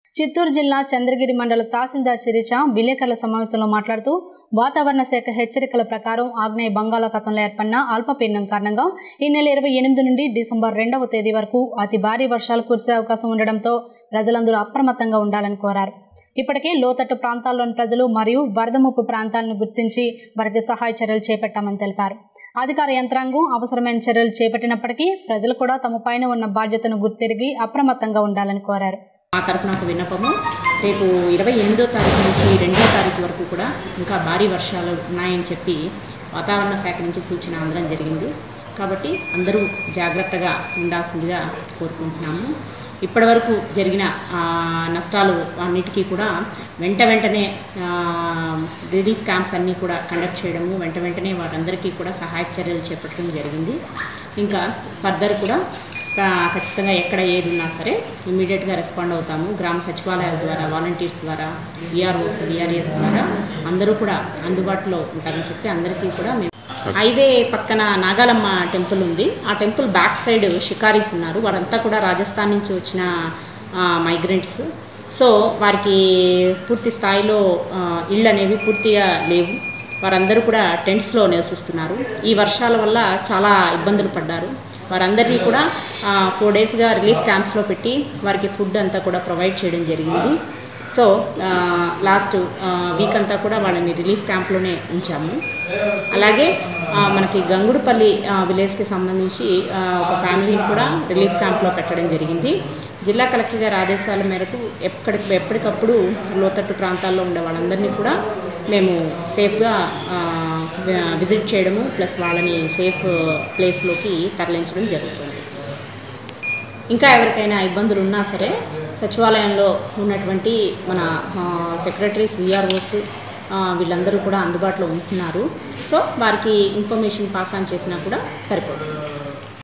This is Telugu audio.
చిత్తూరు జిల్లా చంద్రగిరి మండల తహసీల్దార్ శిరీష విలేకరుల సమావేశంలో మాట్లాడుతూ వాతావరణ శాఖ హెచ్చరికల ప్రకారం ఆగ్నేయ బంగాళాఖాతంలో ఏర్పడిన అల్పపీడనం కారణంగా ఈ నెల ఇరవై ఎనిమిది నుండి డిసెంబర్ రెండవ తేదీ వరకు అతి భారీ వర్షాలు కురిసే అవకాశం ఉండడంతో ప్రజలందరూ అప్రమత్తంగా ఉండాలని కోరారు ఇప్పటికే లోతట్టు ప్రాంతాల్లోని ప్రజలు మరియు వరద ముప్పు ప్రాంతాలను గుర్తించి వారికి సహాయ చర్యలు చేపట్టామని తెలిపారు అధికార యంత్రాంగం అవసరమైన చర్యలు చేపట్టినప్పటికీ ప్రజలు కూడా తమ పైన ఉన్న బాధ్యతను గుర్తిరిగి అప్రమత్తంగా ఉండాలని కోరారు మా తరపున ఒక విన్నపము రేపు ఇరవై ఎనిమిదో తారీఖు నుంచి రెండో తారీఖు వరకు కూడా ఇంకా భారీ వర్షాలు ఉన్నాయని చెప్పి వాతావరణ శాఖ నుంచి సూచన అందడం జరిగింది కాబట్టి అందరూ జాగ్రత్తగా ఉండాల్సిందిగా కోరుకుంటున్నాము ఇప్పటివరకు జరిగిన ఆ, నష్టాలు అన్నిటికీ కూడా వెంట వెంటనే ఆ, రిలీఫ్ క్యాంప్స్ అన్నీ కూడా కండక్ట్ చేయడము వెంట వెంటనే వారందరికీ కూడా సహాయక చర్యలు చేపట్టడం జరిగింది ఇంకా ఫర్దర్ కూడా ఆ, ఖచ్చితంగా ఎక్కడ ఏది ఉన్నా సరే ఇమీడియట్గా రెస్పాండ్ అవుతాము గ్రామ సచివాలయాల ద్వారా వాలంటీర్స్ ద్వారా విఆర్ఓస్ విఆర్ఏస్ ద్వారా అందరూ కూడా అందుబాటులో ఉంటారని చెప్పి అందరికీ కూడా మేము హైవే పక్కన నాగాలమ్మ టెంపుల్ ఉంది ఆ టెంపుల్ బ్యాక్ సైడ్ షికారీస్ ఉన్నారు వారంతా కూడా రాజస్థాన్ నుంచి వచ్చిన మైగ్రెంట్స్ సో వారికి పూర్తి స్థాయిలో ఆ, ఇళ్ళు అనేవి పూర్తిగా లేవు వారందరూ కూడా టెంట్స్లో నివసిస్తున్నారు ఈ వర్షాల వల్ల చాలా ఇబ్బందులు పడ్డారు వారందరినీ కూడా ఫోర్ డేస్గా రిలీఫ్ క్యాంప్స్లో పెట్టి వారికి ఫుడ్ అంతా కూడా ప్రొవైడ్ చేయడం జరిగింది సో లాస్ట్ వీక్ అంతా కూడా వాళ్ళని రిలీఫ్ క్యాంప్లోనే ఉంచాము అలాగే ఆ, మనకి గంగుడుపల్లి ఆ, విలేజ్కి సంబంధించి ఆ, ఒక ఫ్యామిలీని కూడా రిలీఫ్ క్యాంప్లో పెట్టడం జరిగింది జిల్లా కలెక్టర్ గారి ఆదేశాల మేరకు ఎప్పటికి ఎప్పటికప్పుడు లోతట్టు ప్రాంతాల్లో ఉండే వాళ్ళందరినీ కూడా మేము సేఫ్గా విజిట్ చేయడము ప్లస్ వాళ్ళని సేఫ్ ప్లేస్లోకి తరలించడం జరుగుతుంది ఇంకా ఎవరికైనా ఇబ్బందులు ఉన్నా సరే సచివాలయంలో ఉన్నటువంటి మన సెక్రటరీస్ విఆర్ఓస్ వీళ్ళందరూ కూడా అందుబాటులో ఉంటున్నారు సో వారికి ఇన్ఫర్మేషన్ పాస్ ఆన్ చేసినా కూడా సరిపోతుంది